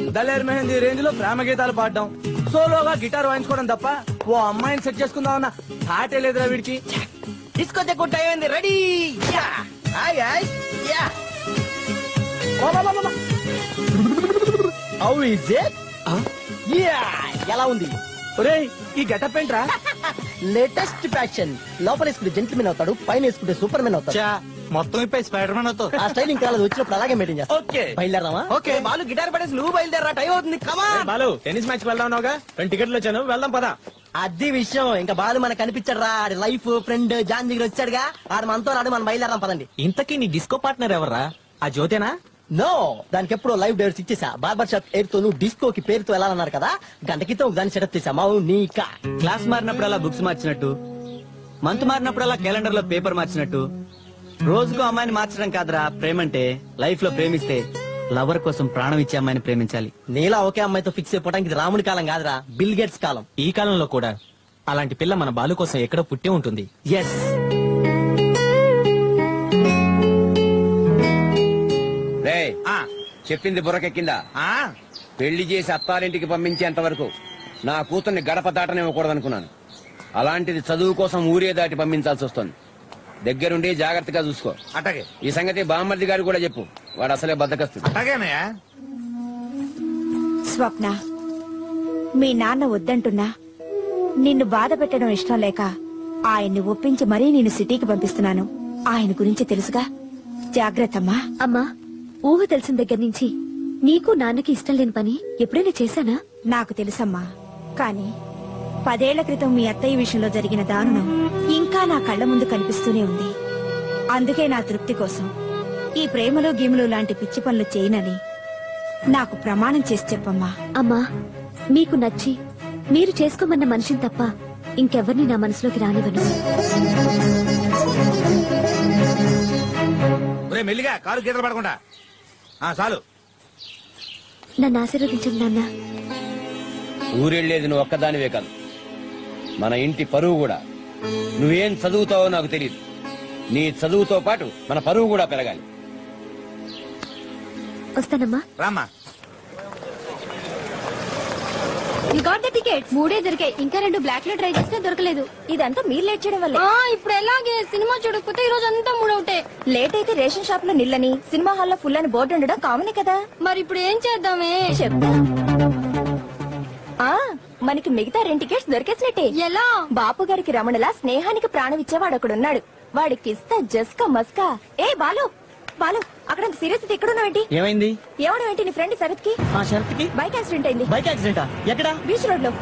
Daler mehndi range లో ప్రేమ గీతాలు పాడడం సోలోగా గిటార్ వాయించుకోవడం తప్ప ఓ అమ్మాయిని సెట్ చేసుకుందామన్న థాటే లేదురా వీడికి డిస్కో తెక్కు టైం అయింది ready hi hi ya how is it ya ఎలా ఉంది ఒరేయ్ ఈ గెటప్ ఏంట్రా లేటెస్ట్ ఫ్యాషన్ లోపల వేసుకుంటే జెంట్మెన్ అవుతాడు పైన వేసుకుంటే సూపర్ మ్యాన్ అవుతాడు మొత్తం ఇప్పై స్పైడర్ మ్యాన్ అవుతావు ఆ స్టైల్ ఇంకా అలా వచ్చినప్పుడు అలాగే మెయింటైన్ చేస్తా ఓకే బయలుదేరదామా ఓకే బాలు గిటార్ పడేసి నువ్వు బయలుదేరా టైం అవుతుంది కమా బాలు టెన్నిస్ మ్యాచ్ వెళ్దాం రెండు టికెట్లు వచ్చాను వెళ్దాం పదా అది విషయం ఇంకా బాలు మనకు కనిపించాడు రా ఆడి లైఫ్ ఫ్రెండ్ జాన్ దగ్గర వచ్చాడుగా ఆడు మనతో రాడు మనం బయలుదేరదాం పదండి ఇంతకీ నీ డిస్కో పార్ట్నర్ ఎవర్రా ఆ జ్యోతేనా నో దానికి ఎప్పుడో లైవ్ డేట్స్ ఇచ్చేసా బార్బర్ షాప్ పేరుతో నువ్వు డిస్కో కి పేరుతో వెళ్ళాలన్నారు కదా గంట క్రితం ఒక దాన్ని సెటప్ చేసా మౌనిక క్లాస్ మారినప్పుడల్లా బుక్స్ మార్చినట్టు మంత్ మారినప్పుడల్లా క్యాలెండర్ లో పేపర్ మార్చినట్టు రోజుకు అమ్మాయిని మార్చడం కాదురా ప్రేమంటే లైఫ్ లో ప్రేమిస్తే లవర్ కోసం ప్రాణం ఇచ్చే అమ్మాయిని ప్రేమించాలి నీలా ఒకే అమ్మాయితో ఫిక్స్ అయిపోవడానికి ఇది రాముడి కాలం కాదురా బిల్ గేట్స్ కాలం ఈ కాలంలో కూడా అలాంటి పిల్ల మన బాలు కోసం ఎక్కడో పుట్టే ఉంటుంది ఎస్ రే చెప్పింది బుర్రకెక్కిందా పెళ్లి చేసి అత్తారింటికి పంపించేంత వరకు నా కూతుర్ని గడప దాటనివ్వకూడదనుకున్నాను అలాంటిది చదువు కోసం ఊరే దాటి పంపించాల్సి వస్తుంది దగ్గరుండి జాగ్రత్తగా చూసుకో అట్టగే ఈ సంగతి బామ్మర్ది గారు కూడా చెప్పు వాడు అసలే బద్దకస్తుంది అట్టగేనయ్యా స్వప్న మీ నాన్న వద్దంటున్నా నిన్ను బాధ పెట్టడం ఇష్టం లేక ఆయన్ని ఒప్పించి మరీ నేను సిటీకి పంపిస్తున్నాను ఆయన గురించి తెలుసుగా జాగ్రత్తమ్మా అమ్మా ఊహ తెలిసిన దగ్గర నుంచి నీకు నాన్నకి ఇష్టం లేని పని ఎప్పుడైనా చేశానా నాకు తెలుసమ్మా కాని పదేళ్ల క్రితం మీ అత్తయ్య విషయంలో జరిగిన దారుణం ఇంకా నా కళ్ళ ముందు కనిపిస్తూనే ఉంది అందుకే నా తృప్తి కోసం ఈ ప్రేమలో గీములు లాంటి పిచ్చి పనులు చేయనని నాకు ప్రమాణం చేసి చెప్పమ్మా అమ్మా మీకు నచ్చి మీరు చేసుకోమన్న మనిషిని తప్ప ఇంకెవరిని నా మనసులోకి రానివ్వను ఒరే మెల్లిగా కారు గీతలు పడకుండా ఆ చాలు నన్ను ఆశీర్వదించండి నాన్న ఊరెళ్ళేది నువ్వు ఒక్కదానివే కాదు మన ఇంటి పరువు కూడా నువ్వేం చదువుతావో నాకు తెలియదు నీ చదువుతో పాటు మన పరువు కూడా పెరగాలి వస్తానమ్మా రామ్మా యు గాట్ ద టికెట్స్ మూడే దొరికాయి ఇంకా రెండు బ్లాక్ లో ట్రై చేసినా దొరకలేదు ఇదంతా మీరు లేట్ చేయడం వల్లే ఇప్పుడు ఎలాగే సినిమా చూడకపోతే ఈ రోజు అంతా మూడవుటే లేట్ అయితే రేషన్ షాప్ లో నిల్లని సినిమా హాల్లో ఫుల్ అని బోర్డు ఉండడం కామనే కదా మరి ఇప్పుడు ఏం చేద్దామే చెప్తా ఆ మనకి మిగతా రెండు టికెట్స్ దొరికేసినట్టే ఎలా బాపు గారికి రమణలా స్నేహానికి ప్రాణం ఇచ్చేవాడు ఒకడున్నాడు వాడికి ఇస్తా జస్కా మస్కా ఏ బాలు బాలు అక్కడ సీరియస్ ఎక్కడున్నావేంటి ఏమైంది ఏమడం ఏంటి నీ ఫ్రెండ్ శరత్ కి ఆ షరత్ కి బైక్ యాక్సిడెంట్ అయింది బైక్ యాక్సిడెంటా ఎక్కడా బీచ్ రోడ్ లో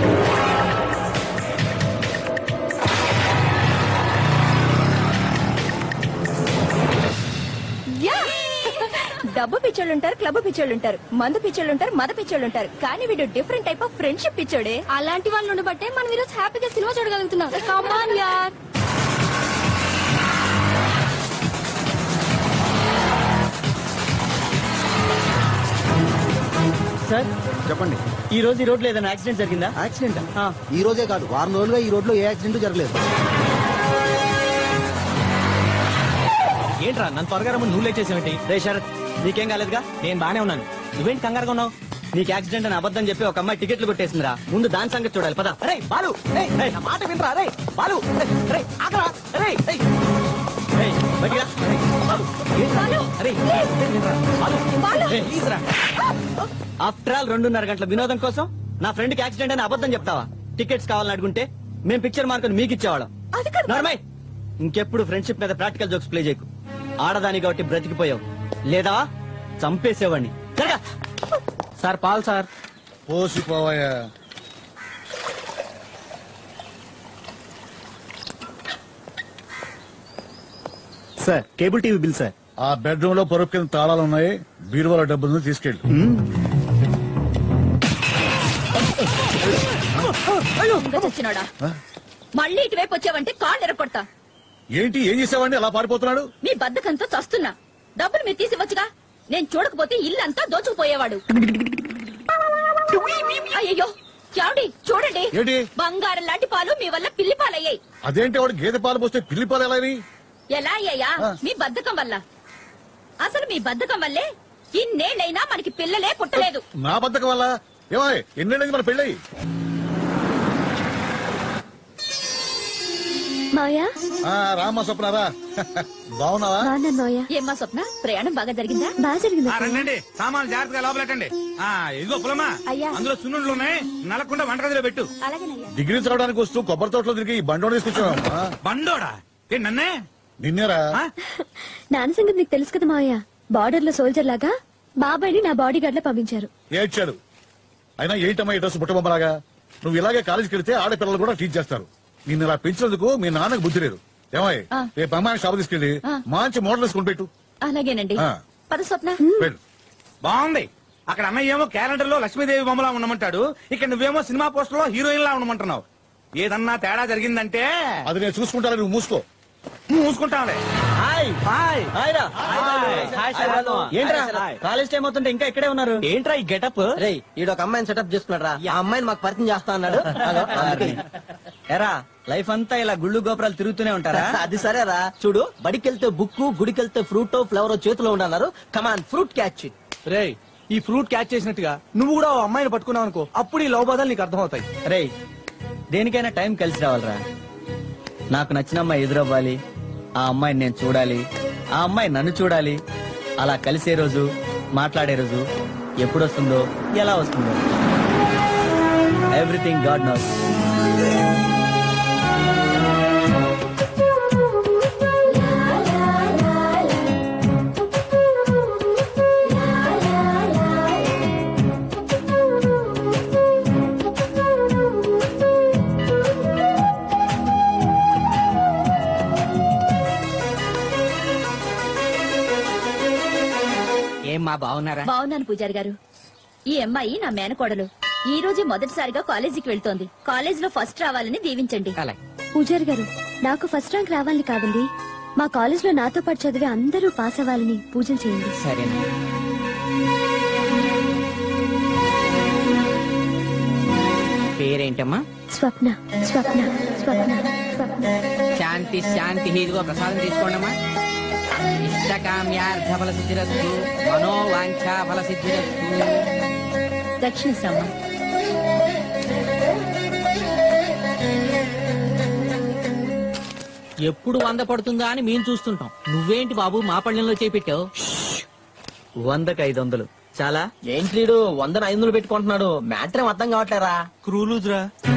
యా! డబ్బు పిచ్చోళ్ళు ఉంటారు క్లబ్ పిచ్చోళ్ళు ఉంటారు మందు పిచ్చోళ్ళు ఉంటారు మద పిచ్చోళ్ళు ఉంటారు కానీ వీడు డిఫరెంట్ టైప్ ఆఫ్ ఫ్రెండ్షిప్ పిచ్చోడే అలాంటి వాళ్ళు ఉండబట్టే మనం ఈరోజు హ్యాపీగా సినిమా చూడగలుగుతున్నాం కమాన్ యార్ సార్ చెప్పండి ఈ రోజు ఈ రోడ్లో ఏదైనా యాక్సిడెంట్ జరిగిందా యాక్సిడెంట్ ఆ. ఈ రోజే కాదు వారం రోజులుగా ఈ రోడ్లో ఏ యాక్సిడెంట్ జరగలేదు ఏంట్రా నన్ను త్వరగా రమ్మని నువ్వు లేట్ చేసావేంటి రే శరత్ నీకేం కాలేదుగా నేను బానే ఉన్నాను నువ్వేంటి కంగారుగా ఉన్నావు నీకు యాక్సిడెంట్ అని అబద్ధం చెప్పి ఒక అమ్మాయి టికెట్లు కొట్టేసిందిరా ముందు దాని సంగతి చూడాలి పద అరే బాలు రేయ్, రేయ్, నా మాట వినరా రే బాలు రేయ్, రేయ్, ఆగరా రే ఆఫ్టర్ ఆల్ రెండున్నర గంటల వినోదం కోసం నా ఫ్రెండ్ కి యాక్సిడెంట్ అని అబద్ధం చెప్తావా టికెట్స్ కావాలని అడుగుంటే మేము పిక్చర్ మార్కుని మీకు ఇచ్చేవాళ్ళం అది కాదు నార్మల్ ఇంకెప్పుడు ఫ్రెండ్షిప్ మీద ప్రాక్టికల్ జోక్స్ ప్లే చేయకు ఆడదాని కాబట్టి బ్రతికిపోయావు లేదా చంపేసేవాడిని జరగా సార్ పాల్ సార్ పోసిపోవాయా sir cable TV bill sir ఆ బెడ్రూమ్ లో పొరుపు కింద తాళాలు ఉన్నాయి బీరువాల డబ్బులు తీసుకెళ్ళి చచ్చినాడా మళ్ళీ ఇటువైపు వచ్చావంటే కాళ్ళు ఎరగొడతా ఏంటి ఏం చేసావండి అలా పారిపోతున్నాడు మీ బద్దకంతో చస్తున్నా డబ్బులు మీరు తీసివచ్చుగా నేను చూడకపోతే ఇల్లంతా దోచుకుపోయేవాడు అయ్యో చావుడి చూడండి ఏంటి? బంగారం లాంటి పాలు మీ వల్ల పిల్లి పాలయ్యాయి అదేంటి వాడు గేదె పాలు పోస్తే పిల్లి పాలు ఎలా అయినాయి? ఎలా అయ్యాయా ఆ. మీ బద్ధకం వల్ల అసలు మీ బద్ధకం వల్లే ఇన్నేళ్ళైనా మనకి పిల్లలే పుట్టలేదు నా బద్దకం వల్ల ఏమో ఎన్నేళ్ళకి మన పెళ్ళయి మాయా ఆ, రామ్మా స్వప్నారా బాగున్నావా బాగున్నాను మాయా ఏమ్మా స్వప్న ప్రయాణం బాగా జరిగిందా బాగా జరిగింది ఆ, అత్తయ్య. రండి సామాన్లు జాగ్రత్తగా లోపలెట్టండి ఆ ఇదిగో పులమా అయ్యా. అందులో సున్నుండ్లు ఉన్నాయి నలకుండా వంటగదిలో పెట్టు అలాగేనయ్యా డిగ్రీ చదవడానికి వస్తూ కొబ్బరి తోటలో తిరిగి ఈ బండోడు తీసుకొచ్చావమ్మా బండోడా ఏ నన్నే నిన్నేరా ఆ? నాన్న సంగతి నీకు తెలుసు కదా మాయా బార్డర్ లో సోల్జర్ లాగా బాబాయ్ని నా బాడీ గార్డ్ లో పంపించారు ఏడ్చాడు అయినా ఏంటమ్మా ఈ డ్రెస్ బుట్టబొమ్మలాగా నువ్వు ఇలాగే కాలేజీకి వెళ్తే ఆడపిల్లలు కూడా టీచ్ చేస్తారు నిన్ను ఇలా పెంచినందుకు మీ నాన్నకు బుద్ధి లేదు ఏమాయ్ రేపు అమ్మాయి షాప్ తీసుకెళ్లి మంచి మోడల్ వేసుకుని పెట్టు అలాగేనండి ఆ. పద స్వప్న వెళ్ళు బాగుంది అక్కడ అన్నయ్య ఏమో క్యాలెండర్ లో లక్ష్మీదేవి బొమ్మలా ఉండమంటాడు ఇక్కడ నువ్వేమో సినిమా పోస్టర్ లో హీరోయిన్ లా ఉండమంటున్నావు ఏదన్నా తేడా జరిగిందంటే అది నేను చూసుకుంటాను నువ్వు మూసుకో మూసుకుంటాంలే హాయ్ హాయ్ హాయ్ రా ఏంట్రా కాలేజ్ టైం అవుతుంటే ఇంకా ఇక్కడే ఉన్నారు ఏంట్రా ఈ గెటప్ రే ఈడ ఒక అమ్మాయిని సెటప్ చేసుకున్నాడు రా ఆ అమ్మాయిని మాకు పరిచయం చేస్తా అన్నాడు అదో, అందుకే. ఎరా లైఫ్ అంతా ఇలా గుళ్ళు గోపురాలు తిరుగుతూనే ఉంటారా అది సరేరా చూడు బడికెళ్తే బుక్ గుడికెళ్తే ఫ్రూట్ ఫ్లవర్ చేతిలో ఉండన్నారు కమాన్ ఫ్రూట్ క్యాచ్ రేయ్ ఈ ఫ్రూట్ క్యాచ్ చేసినట్టుగా నువ్వు కూడా ఓ అమ్మాయిని పట్టుకున్నావు అనుకో అప్పుడు ఈ లవ్ బాధలు నీకు అర్థమవుతాయి రే దేనికైనా టైం కలిసి రావాలిరా నాకు నచ్చిన అమ్మాయి ఎదురవ్వాలి ఆ అమ్మాయిని నేను చూడాలి ఆ అమ్మాయి నన్ను చూడాలి అలా కలిసే రోజు మాట్లాడే రోజు ఎప్పుడొస్తుందో ఎలా వస్తుందో ఎవ్రీథింగ్ గాడ్ నోస్ ఏమ్మా బాగున్నారా బాగున్నాను పూజారి గారు ఈ అమ్మాయి నా మేనకోడలు ఈ రోజే మొదటిసారిగా కాలేజీకి వెళ్తోంది కాలేజ్ లో ఫస్ట్ రావాలని దీవించండి అలాగే పూజారి గారు నాకు ఫస్ట్ ర్యాంక్ రావాలని కాదండి మా కాలేజ్ లో నాతో పాటు చదివే అందరూ పాస్ అవ్వాలని పూజలు చేయండి సరేనా పేరేంటమ్మా స్వప్న స్వప్న స్వప్న స్వప్న శాంతి శాంతి ఇదిగో ప్రసాదం తీసుకోండమ్మా ఇష్టకామ్యార్థ ఫల సిద్ధిరస్తు మనోవాంఛా ఫల సిద్ధిరస్తు దక్షిణిస్తామా ఎప్పుడు వంద పడుతుందా అని మేము చూస్తుంటాం నువ్వేంటి బాబు మా పళ్ళెంలో చేపెట్టావు వందకి ఐదు వందలు చాలా ఏంటి వీడు వందన ఐదు వందలు పెట్టుకుంటున్నాడు మ్యాటర్ అర్థం కావట్లేరా క్రూలూజ్ రా